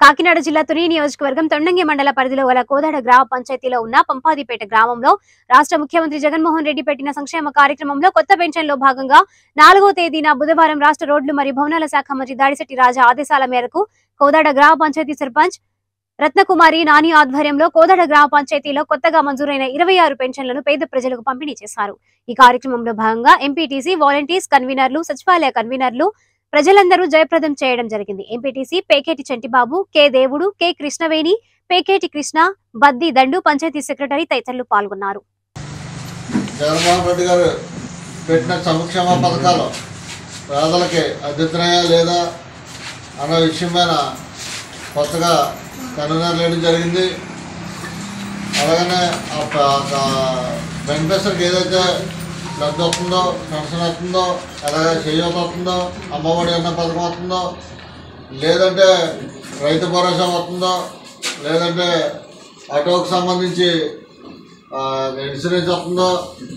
కాకినాడ జిల్లా తుని నియోజకవర్గం తొండంగి మండల పరిధిలో గల కోదాడ గ్రామ పంచాయతీలో ఉన్న పంపాదిపేట గ్రామంలో రాష్ట్ర ముఖ్యమంత్రి జగన్మోహన్ రెడ్డి పెట్టిన సంక్షేమ కార్యక్రమంలో కొత్త పెన్షన్లో భాగంగా నాలుగో తేదీన బుధవారం రాష్ట్ర రోడ్లు మరియు భవనాల శాఖ మంత్రి దాడిశెట్టి రాజా ఆదేశాల మేరకు కోదాడ గ్రామ పంచాయతీ సర్పంచ్ రత్నకుమారి నాని ఆధ్వర్యంలో కోదాడ గ్రామ పంచాయతీలో కొత్తగా మంజూరైన ఇరవై ఆరు పెన్షన్లను పేద ప్రజలకు పంపిణీ చేశారు ఈ కార్యక్రమంలో భాగంగా ఎంపీటీసీ వాలంటీర్స్ కన్వీనర్లు సచివాలయ కన్వీనర్లు ప్రజలందరూ జయప్రదం చేయడం జరిగింది MPTC Peketi Chantibabu K Devudu K Krishnaveni Peketi Krishna Baddi Dandu panchayat secretary తదితరులు పాల్గొన్నారు జగన్మోహన్ రెడ్డి గారు పెట్టిన సంక్షేమ పథకాలు పేదలకి అందుతున్నాయా లేదా అన్న విషయం మీద కొత్తగా కన్వీనర్ వేయడం జరిగింది అలాగనే ఆ ప- ఆ బెనిఫిషరీకి ఏదైతే లబ్ధి వస్తుందో పెన్షన్ వస్తుందో అలాగే చేయూత వస్తుందో అమ్మఒడి అన్న పథకం వస్తుందో లేదంటే రైతు భరోసా వస్తుందో లేదంటే ఆటోకి సంబంధించి ఆ, ఇన్సూరెన్స్ వస్తుందో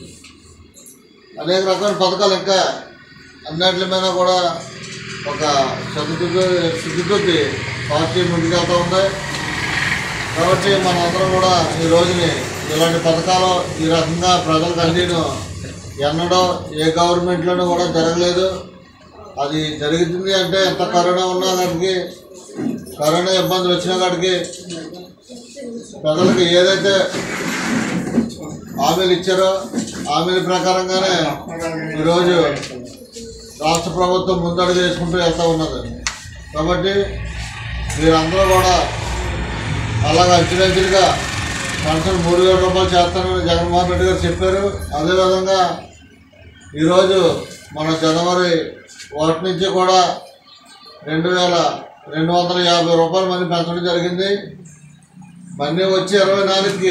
అనేక రకాల పథకాలు ఇంకా అన్నింటి మీద కూడా ఒక సర్దుతుద్ది శుద్ధితోటి పార్టీ ముందుకెళ్తూ ఉంది కాబట్టి మనందరం కూడా ఈ రోజుని ఇలాంటి పథకాలు ఈ రకంగా ప్రజలకు అందిను ఎన్నడో ఏ గవర్నమెంట్లోనూ కూడా జరగలేదు అది జరుగుతుంది అంటే ఎంత కరోనా ఉన్నా కాడికి కరోనా ఇబ్బందులు వచ్చిన కాడికి ప్రజలకు ఏదైతే హామీలు ఇచ్చారో హామీల ప్రకారంగానే ఈరోజు రాష్ట్ర ప్రభుత్వం ముందడుగు వేసుకుంటూ వెళ్తూ ఉన్నది కాబట్టి మీరందరూ కూడా అలాగ అంచులంచులుగా పెన్షన్ మూడు వేల రూపాయలు చేస్తానని జగన్మోహన్ రెడ్డి గారు చెప్పారు అదేవిధంగా ఈరోజు మన జనవరి ఒకటి నుంచి కూడా రెండు వేల రెండు వందల యాభై రూపాయల మంది పెంచడం జరిగింది మళ్ళీ వచ్చి ఇరవై నాలుగుకి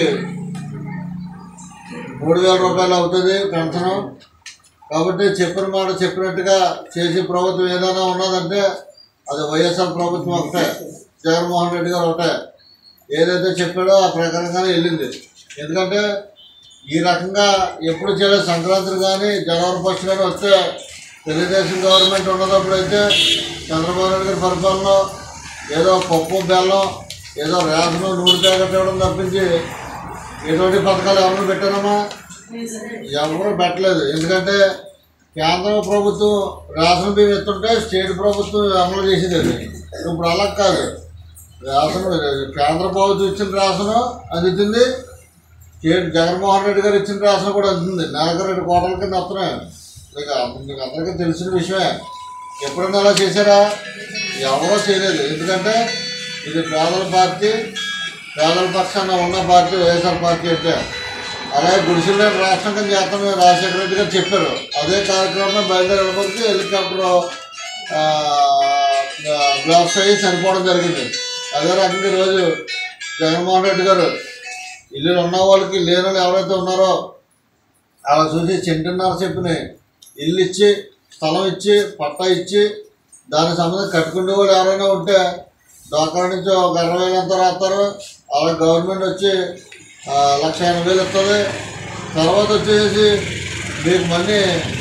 మూడు వేల రూపాయలు అవుతుంది పెన్షన్ కాబట్టి చెప్పిన మాట చెప్పినట్టుగా చేసే ప్రభుత్వం ఏదైనా ఉన్నదంటే అది వైఎస్ఆర్ ప్రభుత్వం ఒకటే జగన్మోహన్ రెడ్డి గారు ఒకటే ఏదైతే చెప్పాడో ఆ ప్రకారంగానే వెళ్ళింది ఎందుకంటే ఈ రకంగా ఎప్పుడు చేయలేదు సంక్రాంతి కానీ జనవరి ఫస్ట్ కానీ వస్తే తెలుగుదేశం గవర్నమెంట్ ఉన్నప్పుడు అయితే చంద్రబాబు నాయుడు గారి పరిపాలనలో ఏదో పప్పు బెల్లం ఏదో రేషన్ నూనె ప్యాకెట్ ఇవ్వడం తప్పించి ఎటువంటి పథకాలు ఎవరు పెట్టారమ్మా ఎవరు పెట్టలేదు ఎందుకంటే కేంద్ర ప్రభుత్వం రేషన్ బియ్యం ఇస్తుంటే స్టేట్ ప్రభుత్వం అమలు చేసేది అది ఇప్పుడు అలా కాదు రేషన్ కేంద్ర ప్రభుత్వం ఇచ్చిన రేషన్ అందుతుంది స్టేట్ జగన్మోహన్ రెడ్డి గారు ఇచ్చిన రేషన్ కూడా అందుతుంది నెలకు రెండు కోట్ల కింద వస్తున్నాయి మీకు మీకు అందరికీ తెలిసిన విషయమే ఎప్పుడన్నా అలా చేశారా ఎవరో చేయలేదు ఎందుకంటే ఇది పేదల పార్టీ పేదల పక్షాన ఉన్న పార్టీ వైఎస్ఆర్ పార్టీ అంటే అలాగే గుడిసెల రాష్ట్రం కింద చేస్తామని రాజశేఖర రెడ్డి గారు చెప్పారు అదే కార్యక్రమం బయలుదేరి వెళ్ళబోతే హెలికాప్టర్ బ్లాస్ట్ అయ్యి చనిపోవడం జరిగింది అదే రకంగా ఈరోజు జగన్మోహన్ రెడ్డి గారు ఇల్లు ఉన్న వాళ్ళకి లేని వాళ్ళు ఎవరైతే ఉన్నారో అలా చూసి చెంటున్నర చెప్పిన ఇల్లు ఇచ్చి స్థలం ఇచ్చి పట్టా ఇచ్చి దానికి సంబంధించి కట్టుకునే వాళ్ళు ఎవరైనా ఉంటే డాక్రా నుంచి ఒక ఇరవై వేలు ఎంత రాస్తారు అలా గవర్నమెంట్ వచ్చి ఆ, లక్ష ఎనభై వేలు ఇస్తుంది తర్వాత వచ్చేసి మీకు మళ్ళీ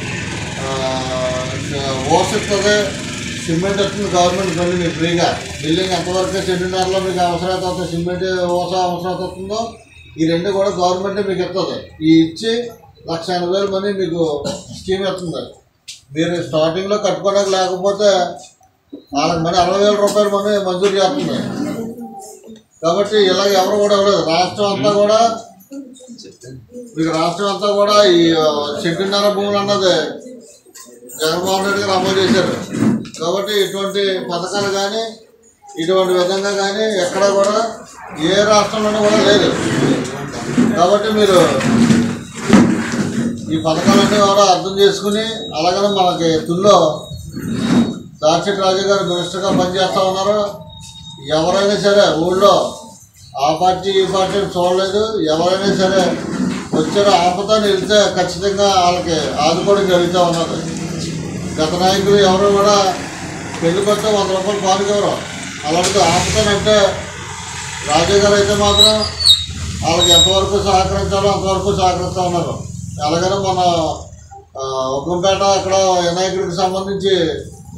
ఓస్ ఇస్తుంది సిమెంట్ వస్తుంది గవర్నమెంట్ మళ్ళీ మీకు ఫ్రీగా బిల్డింగ్ ఎంతవరకు సెంటీనర్లో మీకు అవసరత అవుతుంది సిమెంట్ ఓస అవసరత వస్తుందో ఈ రెండు కూడా గవర్నమెంటే మీకు ఇస్తుంది ఈ ఇచ్చి లక్ష ఎనభై వేలు మనీ మీకు స్కీమ్ ఇస్తుంది మీరు స్టార్టింగ్లో కట్టుకోవడానికి లేకపోతే వాళ్ళకి మనీ అరవై వేల రూపాయలు మనీ మంజూరు చేస్తుంది కాబట్టి ఇలాగ ఎవరు కూడా ఇవ్వలేదు రాష్ట్రం అంతా కూడా మీకు రాష్ట్రం అంతా కూడా ఈ ఆ, సెంటున్నర భూములు అన్నది జగన్మోహన్ రెడ్డి గారు అమలు చేశారు కాబట్టి ఇటువంటి పథకాలు కానీ ఇటువంటి విధంగా కానీ ఎక్కడ కూడా ఏ రాష్ట్రంలోనూ కూడా లేదు కాబట్టి మీరు ఈ పథకాలన్నీ కూడా అర్థం చేసుకుని అలాగనే మనకి తుల్లో దార్శెట్ రాజు గారు మినిస్టర్గా పనిచేస్తూ ఉన్నారు ఎవరైనా సరే ఊళ్ళో ఆ పార్టీ ఈ పార్టీ అని చూడలేదు ఎవరైనా సరే వచ్చారో ఆపతో వెళ్తే ఖచ్చితంగా వాళ్ళకి ఆదుకోవడం జరుగుతూ ఉన్నది గత నాయకులు ఎవరు కూడా పెళ్లి కొత్త వంద రూపాయలు పాల్గొవరు అలాంటిది ఆపుతానంటే రాజు గారు అయితే మాత్రం వాళ్ళకి ఎంతవరకు సహకరించాలో అంతవరకు సహకరిస్తూ ఉన్నారు అలాగనే మన ఆ, ఉక్కంపేట అక్కడ వినాయకుడికి సంబంధించి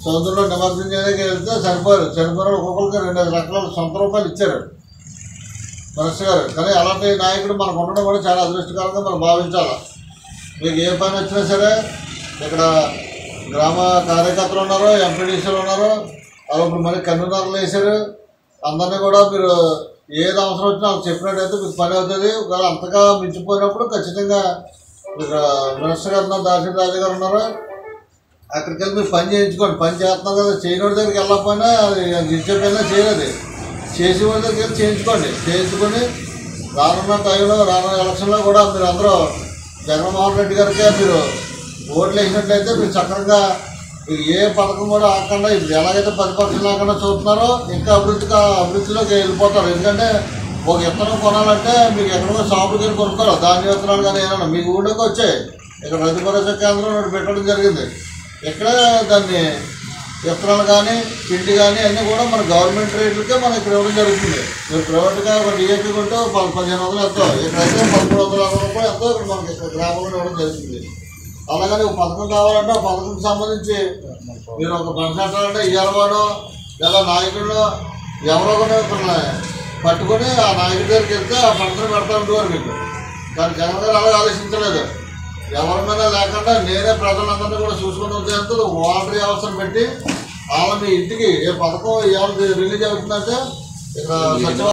సముద్రంలో నిమజ్జనం చేయడానికి వెళ్తే చనిపోయారు చనిపోయిన ఒక్కొక్కరికి రెండు ఐదు లక్షల సొంత రూపాయలు ఇచ్చారు మనసు గారు కానీ అలాంటి నాయకుడు మనకు ఉండడం కూడా చాలా అదృష్టకరంగా మనం భావించాలి మీకు ఏ పని వచ్చినా సరే ఇక్కడ గ్రామ కార్యకర్తలు ఉన్నారు ఎంపీడీసీలు ఉన్నారు అలా ఇప్పుడు మరి కన్వీనర్లు వేశారు అందరినీ కూడా మీరు ఏది అవసరం వచ్చినా వాళ్ళకి చెప్పినట్టయితే మీకు పని అవుతుంది ఒకవేళ అంతగా మించిపోయినప్పుడు ఖచ్చితంగా మీరు మినిస్టర్ గారు ఉన్నారు దాసి రాజు గారు ఉన్నారు అక్కడికి వెళ్ళి మీరు పని చేయించుకోండి పని చేస్తున్నాం కదా చేయనోడి దగ్గరికి వెళ్ళకపోయినా అది ఇచ్చేపోయినా చేయలేదు చేసి వాళ్ళ దగ్గరికి వెళ్ళి చేయించుకోండి చేయించుకొని రానున్న టైంలో రానున్న ఎలక్షన్లో కూడా మీరు అందరూ జగన్మోహన్ రెడ్డి గారికి మీరు ఓట్లు వేసినట్లయితే మీరు చక్కగా మీరు ఏ పథకం కూడా ఆకుండా ఇప్పుడు ఎలాగైతే ప్రతిపక్షం లేకుండా చూస్తున్నారో ఇంకా అభివృద్ధిగా అభివృద్ధిలోకి వెళ్ళిపోతారు ఎందుకంటే ఒక విత్తనం కొనాలంటే మీకు ఎక్కడో షాపుకి వెళ్ళి కొనుక్కోవాలి ధాన్య విత్తనాలు కానీ ఏమన్నా మీకు ఊళ్ళోకి వచ్చాయి ఇక్కడ రైతు భరోసా కేంద్రం ఒకటి పెట్టడం జరిగింది ఇక్కడ దాన్ని విత్తనాలు కానీ పిండి కానీ అన్నీ కూడా మన గవర్నమెంట్ రేట్లకే మనం ఇక్కడ ఇవ్వడం జరుగుతుంది మీరు ప్రైవేట్గా ఒక డిఏపీ కొంటే పది పదిహేను వందలు ఎంతో ఇక్కడైతే పదమూడు వందల అరవై రూపాయలు ఎంతో ఇక్కడ మనకి ఇక్కడ గ్రామంలో ఇవ్వడం జరుగుతుంది అలాగని ఒక పథకం కావాలంటే ఆ పథకంకి సంబంధించి మీరు ఒక పనిచేస్తారంటే ఇయ్యాలవాడో లేదా నాయకుడు ఎవరో కూడా ఇక్కడ పట్టుకొని ఆ నాయకుడి దగ్గరికి వెళ్తే ఆ పంటను పెడతా ఉండేవారు మీకు కానీ జగన్ గారు అలాగే ఆలోచించలేదు ఎవరి మీద లేకుండా నేనే ప్రజలందరినీ కూడా చూసుకునే ఉద్దేశంతో వాటర్ వ్యవస్థను పెట్టి వాళ్ళ మీ ఇంటికి ఏ పథకం ఇవాళ రిలీజ్ అవుతుందంటే ఇక్కడ సచివ